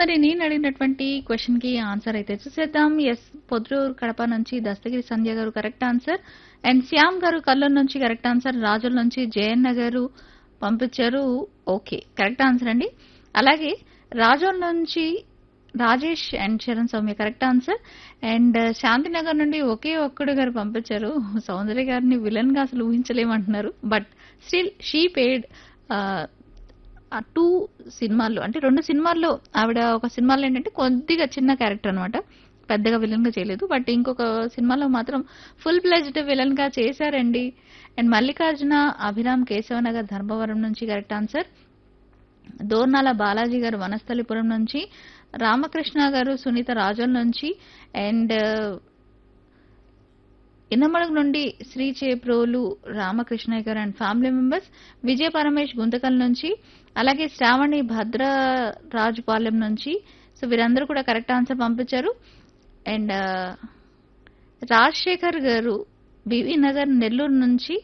మరి నేను అడిగినటువంటి క్వశ్చన్ కి ఆన్సర్ అయితే చూసేద్దాం ఎస్ పొద్రూరు కడప నుంచి దస్తగిరి సంధ్య గారు కరెక్ట్ ఆన్సర్ అండ్ శ్యామ్ గారు కల్లూరు నుంచి కరెక్ట్ ఆన్సర్ రాజుల నుంచి జయన్న గారు పంపించారు ఓకే కరెక్ట్ ఆన్సర్ అండి అలాగే రాజోల్ నుంచి Rajesh and Charan Soumya correct answer and Shantinagar నుండి ఒకే ఒక్కడు గారు పంపించారు సౌందర్య గారిని విలన్ గా అసలు ఊహించలేమంటున్నారు but still she played uh two సినిమాల్లో అంటే రెండు సినిమాల్లో ఆవిడ ఒక సినిమాలో ఏంటంటే కొద్దిగా చిన్న క్యారెక్టర్ అనమాట పెద్దగా విలన్ గా చేయలేదు బట్ ఇంకొక సినిమాలో మాత్రం ఫుల్ ప్లెజ్డ్ విలన్ గా చేశారండి అండ్ మల్లికార్జున అభిరామ్ కేశవనగర్ ధర్మవరం నుంచి కరెక్ట్ ఆన్సర్ దోర్నాల బాలాజీ గారు వనస్థలిపురం నుంచి రామకృష్ణ గారు సునీత రాజోల్ నుంచి అండ్ ఇనమడుగు నుండి Shri Cheprolu Ramakrishnayya garu and family members Vijaya Paramesh Guntakal నుంచి అలాగే శ్రావణి భద్రరాజుపాలెం నుంచి సో వీరందరూ కూడా కరెక్ట్ ఆన్సర్ పంపించారు అండ్ రాజశేఖర్ గారు బివి నగర్ నెల్లూరు నుంచి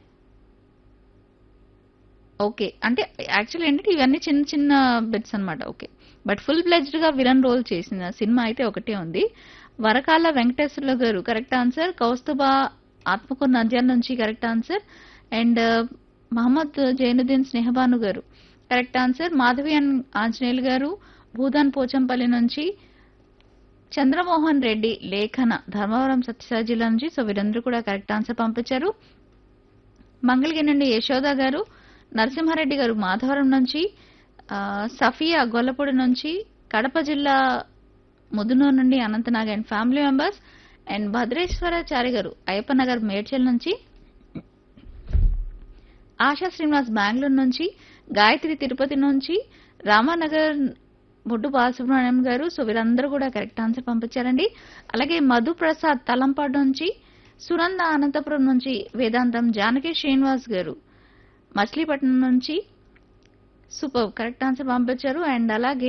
ఓకే అంటే యాక్చువల్లీ ఏంటంటే ఇవన్నీ చిన్న చిన్న బిట్స్ అన్నమాట ఓకే బట్ ఫుల్ ప్లెజ్డ్ గా విలన్ రోల్ చేసిన సినిమా అయితే ఒకటే ఉంది వరకాల వెంకటేశ్వర్ల గారు కరెక్ట్ ఆన్సర్ కౌస్తుబా ఆత్మకూరు నంద్యాల నుంచి correct answer and Mohammed Zainuddin Snehabanu garu correct answer Madhavi and Anjaneyulu garu Bhoodan Pochampally నుంచి చంద్రమోహన్ రెడ్డి లేఖన ధర్మవరం సత్యసాయి జిల్లా నుంచి సో వీరందరూ కూడా కరెక్ట్ ఆన్సర్ పంపించారు మంగళగిరి నుండి యశోద గారు నరసింహారెడ్డి గారు మాధవరం నుంచి ఆ, సఫియా గొల్లపూడి నుంచి కడప జిల్లా ముదునూరు నుండి Anantnag and family members and Bhadreswarachari garu Ayyappanagar Medchal నుంచి ఆశా శ్రీనివాస్ బెంగళూరు నుంచి గాయత్రి తిరుపతి నుంచి రామానగర్ బొడ్డు బాలసుబ్రహ్మణ్యం గారు సో వీరందరూ కూడా కరెక్ట్ ఆన్సర్ పంపించారండి అలాగే మధు ప్రసాద్ తలంపాడు నుంచి సునంద అనంతపురం నుంచి వేదాంతం జానకి శ్రీనివాస్ గారు మచిలీపట్నం నుంచి సూపర్ కరెక్ట్ ఆన్సర్ పంపించారు అండ్ అలాగే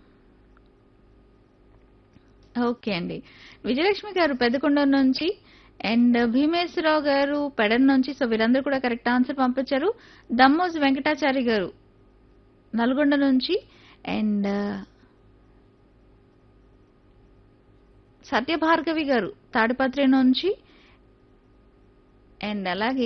ఓకే అండి విజయలక్ష్మి గారు పెద్దకొండ నుంచి అండ్ భీమేశ్వరరావు గారు పెడన్ నుంచి సో వీరందరూ కూడా కరెక్ట్ ఆన్సర్ పంపించారు దమ్మోజ్ వెంకటాచారి గారు నల్గొండ నుంచి అండ్ సత్యభార్గవి గారు తాడిపత్రి నుంచి అండ్ అలాగే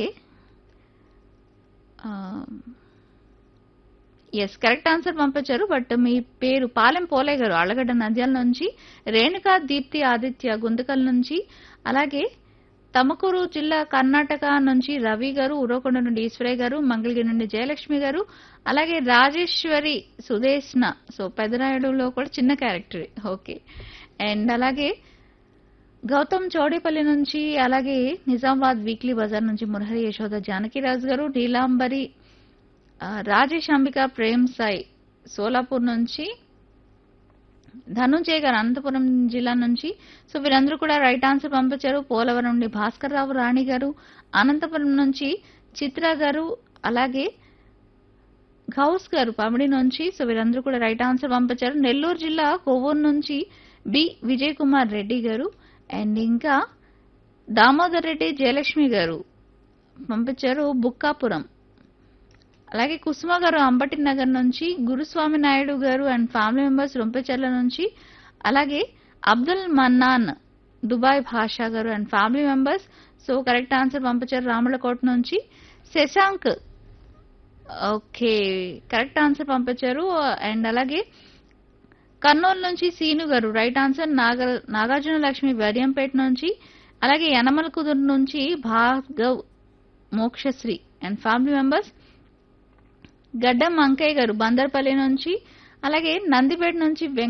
ఎస్ కరెక్ట్ ఆన్సర్ పంపించారు బట్ మీ పేరు పాలెం పోలే గారు ఆళ్ళగడ్డ నంద్యాల నుంచి రేణుకా దీప్తి ఆదిత్య గుంతకల్ నుంచి అలాగే తమకూరు జిల్లా కర్ణాటక నుంచి రవి గారు ఉరవకొండ నుండి ఈశ్వరయ్య గారు మంగళగిరి నుండి జయలక్ష్మి గారు అలాగే రాజేశ్వరి సుదేష్ణ సో పెదరాయుడులో కూడా చిన్న క్యారెక్టర్ ఓకే అండ్ అలాగే గౌతమ్ చౌడేపల్లి నుంచి అలాగే నిజామాబాద్ వీక్లీ బజార్ నుంచి మురహరి యశోద జానకిరాజు గారు నీలాంబరి ఆ, రాజేష్ అంబిక ప్రేమ్ సాయి సోలాపూర్ నుంచి ధనుంజయ్ గారు అనంతపురం జిల్లా నుంచి సో వీరందరూ కూడా రైట్ ఆన్సర్ పంపించారు పోలవరం నుండి భాస్కర్ రావు రాణి గారు అనంతపురం నుంచి చిత్ర గారు అలాగే గౌస్ గారు పమిడి నుంచి సో వీరందరూ కూడా రైట్ ఆన్సర్ పంపించారు నెల్లూరు జిల్లా కొవ్వూరు నుంచి బి విజయ్ కుమార్ రెడ్డి గారు అండ్ ఇంకా దామోదర్ రెడ్డి జయలక్ష్మి గారు పంపించారు బుక్కాపురం అలాగే కుసుమ గారు అంబటి నగర్ నుంచి గురుస్వామి నాయుడు గారు అండ్ ఫ్యామిలీ మెంబర్స్ రొంపెచెర్ల నుంచి అలాగే Abdul Mannan Dubai Basha garu and family members so correct answer పంపించారు రాములకోట నుంచి శశాంక్ ఓకే కరెక్ట్ ఆన్సర్ పంపించారు అండ్ అలాగే కర్నూలు నుంచి సీను గారు రైట్ ఆన్సర్ నాగ నాగార్జున లక్ష్మి వడియంపేట నుంచి అలాగే యనమల కుదురు నుంచి Bhargav Mokshasri and family members Gaddam Ankaiah గారు బందర్పల్లి నుంచి అలాగే నందిపేట నుంచి వెంక